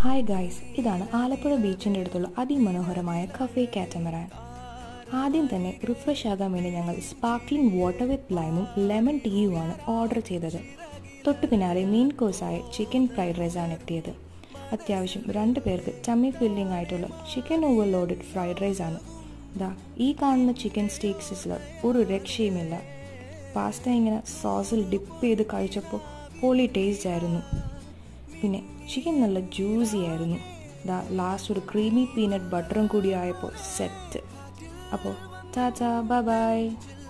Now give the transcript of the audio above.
hi guys ഇതാണ് ആലപ്പുഴ ബീച്ചിൻ്റെ അടുത്തുള്ള അതിമനോഹരമായ കഫേ കാറ്റമറാൻ ആദ്യം തന്നെ റിഫ്രഷ് ആകാൻ വേണ്ടി ഞങ്ങൾ സ്പാർക്ലിംഗ് വാട്ടർ വിത്ത് ലൈമും ലെമൺ ടീയുമാണ് ഓർഡർ ചെയ്തത് തൊട്ടു പിന്നാലെ മെയിൻ കോഴ്സായ ചിക്കൻ ഫ്രൈഡ് റൈസാണ് എത്തിയത് അത്യാവശ്യം രണ്ട് പേർക്ക് ടമ്മി ഫില്ലിംഗ് ആയിട്ടുള്ള ചിക്കൻ ഓവർലോഡഡ് ഫ്രൈഡ് റൈസ് ആണ് ദാ ഈ കാണുന്ന ചിക്കൻ സ്റ്റേക്ക് സിസ്ലർ ഒരു രക്ഷയുമില്ല പാസ്ത ഇങ്ങനെ സോസിൽ ഡിപ്പ് ചെയ്ത് കഴിച്ചപ്പോൾ പൊളി ടേസ്റ്റ് ആയിരുന്നു പിന്നെ ചിക്കൻ നല്ല ജ്യൂസി ആയിരുന്നു ദാ ലാസ്റ്റ് ഒരു ക്രീമി പീനട്ട് ബട്ടറും കൂടി ആയപ്പോൾ സെറ്റ് അപ്പോൾ ടാറ്റാ ബൈ ബൈ